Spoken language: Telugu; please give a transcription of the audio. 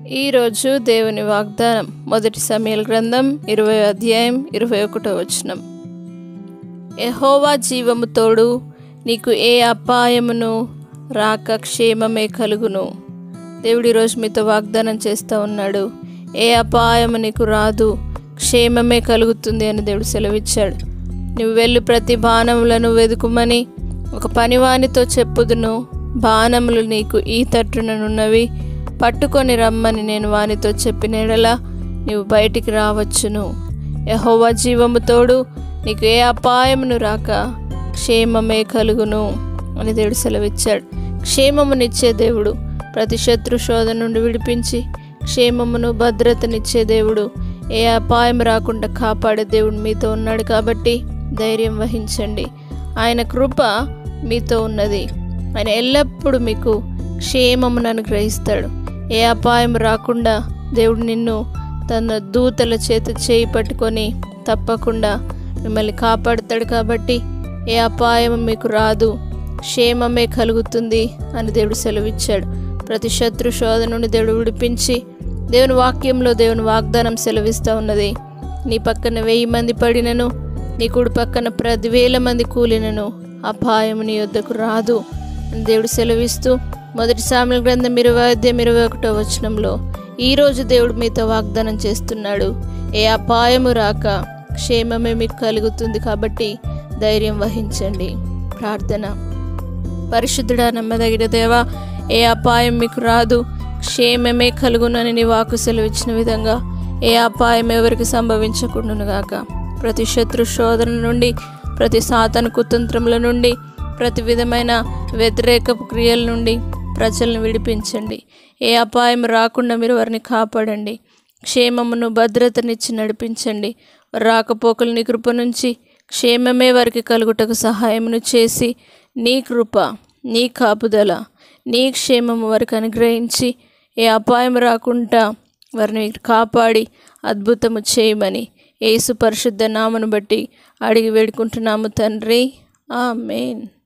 ఈరోజు దేవుని వాగ్దానం మొదటి సమయల గ్రంథం ఇరవై అధ్యాయం ఇరవై ఒకటో వచనం యహోవా జీవము తోడు నీకు ఏ అపాయమును రాక క్షేమమే కలుగును దేవుడు ఈరోజు మీతో వాగ్దానం చేస్తూ ఉన్నాడు ఏ అపాయము నీకు రాదు క్షేమమే కలుగుతుంది అని దేవుడు సెలవిచ్చాడు నువ్వు వెళ్ళి ప్రతి బాణములను వెదుకుమని ఒక పనివానితో చెప్పుదును బాణములు నీకు ఈ తట్టుననున్నవి పట్టుకొని రమ్మని నేను వానితో చెప్పిన ఎడల నీవు బయటికి రావచ్చును యహోవా జీవము తోడు నీకు ఏ అపాయమును రాక క్షేమమే కలుగును అని దేవుడు సెలవిచ్చాడు క్షేమమునిచ్చే దేవుడు ప్రతి శత్రు శోధన నుండి విడిపించి క్షేమమును భద్రతనిచ్చే దేవుడు ఏ అపాయం రాకుండా కాపాడే దేవుడు మీతో ఉన్నాడు కాబట్టి ధైర్యం వహించండి ఆయన కృప మీతో ఉన్నది ఆయన ఎల్లప్పుడూ మీకు క్షేమమును అనుగ్రహిస్తాడు ఏ అపాయం రాకుండా దేవుడు నిన్ను తన దూతల చేత చేయి పట్టుకొని తప్పకుండా మిమ్మల్ని కాపాడుతాడు కాబట్టి ఏ అపాయం మీకు రాదు క్షేమమే కలుగుతుంది అని దేవుడు సెలవిచ్చాడు ప్రతి శత్రు శోధన నుండి దేవుడు విడిపించి దేవుని వాక్యంలో దేవుని వాగ్దానం సెలవిస్తూ ఉన్నది నీ పక్కన వెయ్యి మంది పడినను నీ కుడి పక్కన పదివేల మంది కూలినను అపాయం నీ యొద్దకు రాదు అని దేవుడు సెలవిస్తూ మొదటి సామెల గ్రంథం ఇరవై అధ్యాయం ఇరవై ఒకటో వచనంలో ఈరోజు దేవుడు మీతో వాగ్దానం చేస్తున్నాడు ఏ అపాయము రాక క్షేమమే మీకు కలుగుతుంది కాబట్టి ధైర్యం వహించండి ప్రార్థన పరిశుద్ధుడా నమ్మదగిన దేవా ఏ అపాయం మీకు రాదు క్షేమమే కలుగునని నీ వాకు సెలవిచ్చిన విధంగా ఏ అపాయం ఎవరికి సంభవించకుండాను గాక ప్రతి శత్రు శోధన నుండి ప్రతి సాతన కుతంత్రముల నుండి ప్రతి విధమైన వ్యతిరేకపు క్రియల నుండి ప్రజలను విడిపించండి ఏ అపాయం రాకుండా మీరు వారిని కాపాడండి క్షేమమును భద్రతనిచ్చి నడిపించండి రాకపోకలు నీ కృప నుంచి క్షేమమే వారికి కలుగుటకు సహాయమును చేసి నీ కృప నీ కాపుదల నీ క్షేమము వారికి అనుగ్రహించి ఏ అపాయం రాకుండా వారిని కాపాడి అద్భుతము చేయమని యేసు పరిశుద్ధ నామను బట్టి అడిగి వేడుకుంటున్నాము తండ్రి ఆ మెయిన్